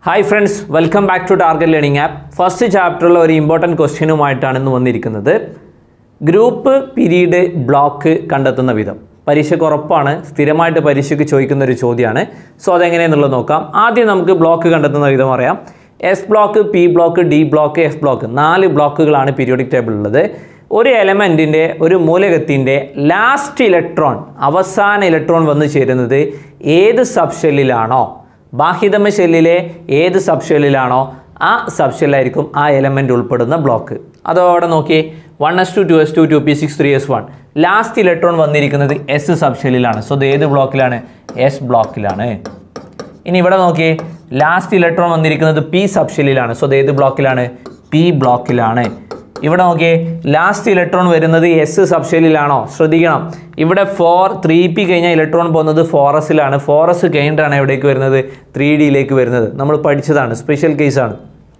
hi friends welcome back to target learning app first ചാപ്റ്ററിലെ ഒരു important ക്വസ്റ്റ്യനുമായിട്ടാണ് ഇന്ന് വന്നിരിക്കുന്നത് ഗ്രൂപ്പ് പീരീഡ് ബ്ലോക്ക് കണ്ടെത്തുന്ന വിധം പരീക്ഷയ്ക്ക് ഉറപ്പാണ് സ്ഥിരമായിട്ട് പരീക്ഷയ്ക്ക് ചോദിക്കുന്ന ഒരു ചോദ്യമാണ് സോ അതെങ്ങനെയെന്നുള്ളത് നോക്കാം ആദ്യം നമുക്ക് ബ്ലോക്ക് കണ്ടെത്തുന്ന വിധം അറിയാം S block P block D block F block നാല് ബ്ലോക്കുകളാണ് പീരിയോഡിക് ടേബിൾ ഉള്ളത് ഒരു എലമെൻറ്റിൻ്റെ ഒരു മൂലകത്തിൻ്റെ ലാസ്റ്റ് ഇലക്ട്രോൺ അവസാന ഇലക്ട്രോൺ വന്നു ചേരുന്നത് ഏത് സബ്ഷെല്ലിലാണോ ബാഹ്യതമ ഷെല്ലിലെ ഏത് സബ്ഷെല്ലിലാണോ ആ സബ്ഷെല്ലായിരിക്കും ആ എലമെൻ്റ് ഉൾപ്പെടുന്ന ബ്ലോക്ക് അതോടെ നോക്കി one S two two S two two P six three S one last electron വന്നിരിക്കുന്നത് എസ് സബ്ഷെല്ലിലാണ് സോ ഇത് ഏത് ബ്ലോക്കിലാണ് എസ് ബ്ലോക്കിലാണ് ഇനി ഇവിടെ നോക്കിയേ ലാസ്റ്റ് ഇലക്ട്രോൺ വന്നിരിക്കുന്നത് പി സബ്ഷെല്ലിലാണ് സോ ഇത് ഏത് ബ്ലോക്കിലാണ് പി ബ്ലോക്കിലാണ് ഇവിടെ നോക്കിയേ ലാസ്റ്റ് ഇലക്ട്രോൺ വരുന്നത് എസ് സബ്ഷെല്ലിലാണോ ശ്രദ്ധിക്കണം ഇവിടെ ഫോർ ത്രീ പി കഴിഞ്ഞാൽ ഇലക്ട്രോൺ പോകുന്നത് ഫോറസിലാണ് ഫോറസ് കഴിഞ്ഞിട്ടാണ് എവിടേക്ക് വരുന്നത് ത്രീ ഡിയിലേക്ക് വരുന്നത് നമ്മൾ പഠിച്ചതാണ് സ്പെഷ്യൽ കേസാണ്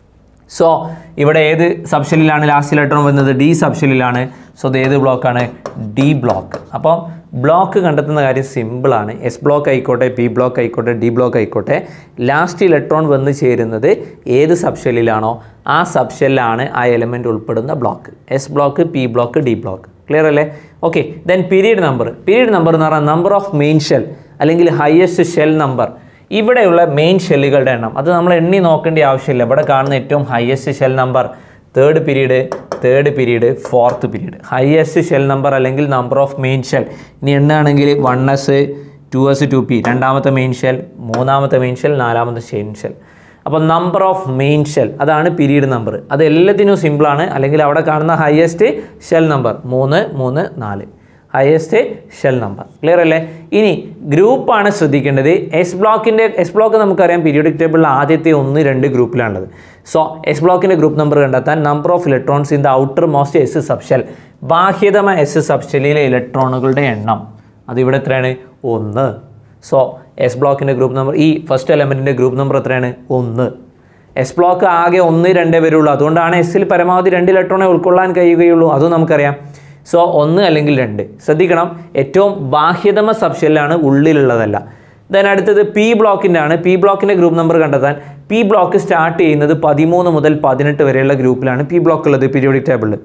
സോ ഇവിടെ ഏത് സബ്ഷെല്ലിലാണ് ലാസ്റ്റ് ഇലക്ട്രോൺ വരുന്നത് ഡി സബ്ഷെല്ലിലാണ് സോ ഇത് ഏത് ബ്ലോക്കാണ് ഡി ബ്ലോക്ക് അപ്പം ബ്ലോക്ക് കണ്ടെത്തുന്ന കാര്യം സിമ്പിളാണ് എസ് ബ്ലോക്ക് ആയിക്കോട്ടെ പി ബ്ലോക്ക് ആയിക്കോട്ടെ ഡി ബ്ലോക്ക് ആയിക്കോട്ടെ ലാസ്റ്റ് ഇലക്ട്രോൺ വന്ന് ചേരുന്നത് ഏത് സബ്ഷെല്ലിലാണോ ആ സബ്ഷെല്ലാണ് ആ എലമെൻ്റ് ഉൾപ്പെടുന്ന block S block P block D block clear അല്ലേ okay then period number period number എന്ന് പറഞ്ഞാൽ നമ്പർ ഓഫ് മെയിൻ ഷെൽ അല്ലെങ്കിൽ ഹയസ്റ്റ് ഷെൽ നമ്പർ ഇവിടെയുള്ള മെയിൻ ഷെല്ലുകളുടെ എണ്ണം അത് നമ്മൾ എണ്ണി നോക്കേണ്ട ആവശ്യമില്ല ഇവിടെ കാണുന്ന ഏറ്റവും highest shell number third period third period fourth period highest shell number അല്ലെങ്കിൽ നമ്പർ ഓഫ് മെയിൻ ഷെൽ ഇനി എണ്ണാണെങ്കിൽ one S two S two P രണ്ടാമത്തെ മെയിൻ ഷെൽ മൂന്നാമത്തെ മെയിൻ ഷെൽ നാലാമത്തെ ഷെയിൻ ഷെൽ അപ്പോൾ നമ്പർ ഓഫ് മെയിൻ ഷെൽ അതാണ് period number അത് എല്ലാത്തിനും സിമ്പിളാണ് അല്ലെങ്കിൽ അവിടെ കാണുന്ന ഹയസ്റ്റ് ഷെൽ നമ്പർ മൂന്ന് മൂന്ന് നാല് ഹയസ്റ്റ് ഷെൽ നമ്പർ ക്ലിയർ അല്ലേ ഇനി ഗ്രൂപ്പാണ് ശ്രദ്ധിക്കേണ്ടത് എസ് ബ്ലോക്കിൻ്റെ എസ് ബ്ലോക്ക് നമുക്കറിയാം പീരിയോഡിക് ടേബിളിൽ ആദ്യത്തെ ഒന്ന് രണ്ട് ഗ്രൂപ്പിലാണുള്ളത് സോ എസ് ബ്ലോക്കിൻ്റെ ഗ്രൂപ്പ് നമ്പർ കണ്ടെത്താൻ number of electrons in the outermost S subshell ബാഹ്യതമ എസ് സബ്ഷെല്ലിലെ ഇലക്ട്രോണുകളുടെ എണ്ണം അതിവിടെ എത്രയാണ് ഒന്ന് സോ എസ് ബ്ലോക്കിൻ്റെ ഗ്രൂപ്പ് നമ്പർ ഈ ഫസ്റ്റ് എലമെൻറ്റിൻ്റെ ഗ്രൂപ്പ് നമ്പർ എത്രയാണ് ഒന്ന് എസ് ബ്ലോക്ക് ആകെ ഒന്ന് രണ്ടേ വരുള്ളൂ അതുകൊണ്ടാണ് എസ്സിൽ പരമാവധി രണ്ട് ഇലക്ട്രോണെ ഉൾക്കൊള്ളാൻ കഴിയുകയുള്ളൂ അതും നമുക്കറിയാം സോ ഒന്ന് അല്ലെങ്കിൽ രണ്ട് ശ്രദ്ധിക്കണം ഏറ്റവും ബാഹ്യതമ സബ്ഷെല്ലാണ് ഉള്ളിലുള്ളതല്ല ദെൻ അടുത്തത് പി ബ്ലോക്കിൻ്റെ ആണ് പി ബ്ലോക്കിൻ്റെ ഗ്രൂപ്പ് നമ്പർ കണ്ടെത്താൻ പി ബ്ലോക്ക് സ്റ്റാർട്ട് ചെയ്യുന്നത് പതിമൂന്ന് മുതൽ പതിനെട്ട് വരെയുള്ള ഗ്രൂപ്പിലാണ് പി ബ്ലോക്ക് ഉള്ളത് പീരിയോഡിക് ടേബിളിൽ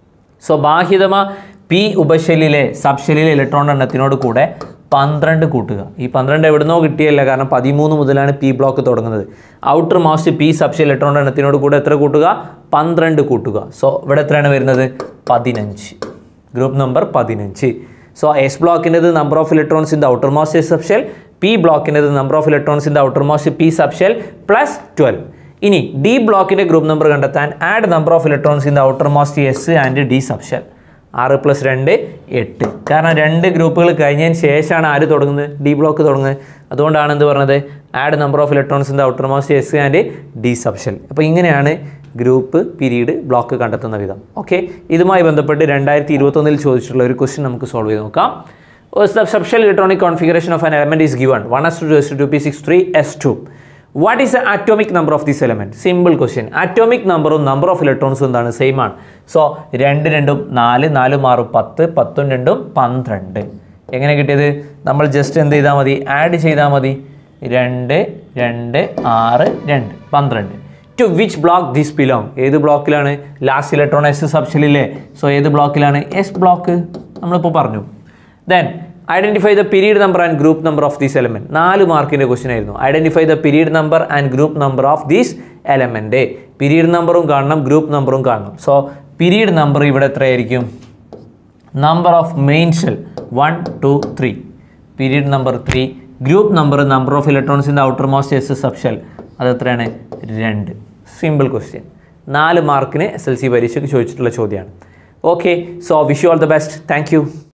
സോ ബാഹ്യതമ പി ഉപശെല്ലിലെ സബ്ഷെല്ലിലെ ഇലക്ട്രോൺ എണ്ണത്തിനോട് കൂടെ പന്ത്രണ്ട് കൂട്ടുക ഈ പന്ത്രണ്ട് എവിടുന്നോ കിട്ടിയല്ല കാരണം പതിമൂന്ന് മുതലാണ് പി ബ്ലോക്ക് തുടങ്ങുന്നത് outermost P subshell electron എണ്ണത്തിനോട് കൂടെ എത്ര കൂട്ടുക പന്ത്രണ്ട് കൂട്ടുക സോ ഇവിടെ എത്രയാണ് വരുന്നത് പതിനഞ്ച് ഗ്രൂപ്പ് നമ്പർ പതിനഞ്ച് സോ എസ് ബ്ലോക്കിൻ്റെത് number of electrons in the outermost subshell P ബ്ലോക്കിൻ്റെത് number of electrons in the outermost P subshell plus twelve ഇനി ഡി ബ്ലോക്കിൻ്റെ ഗ്രൂപ്പ് നമ്പർ കണ്ടെത്താൻ add number of electrons in the outermost S and D subshell ആറ് plus രണ്ട് എട്ട് കാരണം രണ്ട് ഗ്രൂപ്പുകൾ കഴിഞ്ഞതിന് ശേഷമാണ് ആര് തുടങ്ങുന്നത് ഡി ബ്ലോക്ക് തുടങ്ങുന്നത് അതുകൊണ്ടാണ് എന്ത് പറഞ്ഞത് add number of electrons in the outermost S and D subshell അപ്പോൾ ഇങ്ങനെയാണ് ഗ്രൂപ്പ് പീരീഡ് ബ്ലോക്ക് കണ്ടെത്തുന്ന വിധം ഓക്കെ ഇതുമായി ബന്ധപ്പെട്ട് രണ്ടായിരത്തി ഇരുപത്തൊന്നിൽ ചോദിച്ചിട്ടുള്ള ഒരു ക്വസ്റ്റ്യൻ നമുക്ക് സോൾവ് ചെയ്ത് നോക്കാം subshell electronic configuration of an element is given one S two S two P six three S two what is the atomic number of this element simple question atomic നമ്പറും number of ഇലക്ട്രോൺസും എന്താണ് same ആണ് so രണ്ട് രണ്ടും നാല് നാലും ആറും പത്ത് പത്തും രണ്ടും പന്ത്രണ്ട് എങ്ങനെ കിട്ടിയത് നമ്മൾ ജസ്റ്റ് എന്ത് ചെയ്താൽ മതി ആഡ് ചെയ്താൽ മതി രണ്ട് രണ്ട് ആറ് രണ്ട് പന്ത്രണ്ട് to which block this belong ഏത് ബ്ലോക്കിലാണ് ലാസ്റ്റ് ഇലക്ട്രോൺ എസ് സബ്ഷനില്ലേ സോ ഏത് ബ്ലോക്കിലാണ് എസ് ബ്ലോക്ക് നമ്മളിപ്പോൾ പറഞ്ഞു then identify the period number and group number of this element നാല് മാർക്കിൻ്റെ ക്വസ്റ്റ്യൻ ആയിരുന്നു identify the period number and group number of this element period നമ്പറും കാണണം ഗ്രൂപ്പ് നമ്പറും കാണണം സോ പീരീഡ് നമ്പർ ഇവിടെ എത്രയായിരിക്കും number of main shell one two three period number three group number number of electrons in the outermost S subshell അത് എത്രയാണ് രണ്ട് simple question നാല് മാർക്കിന് എസ് എൽ സി പരീക്ഷയ്ക്ക് ചോദിച്ചിട്ടുള്ള ചോദ്യമാണ് okay so wish you all the best thank U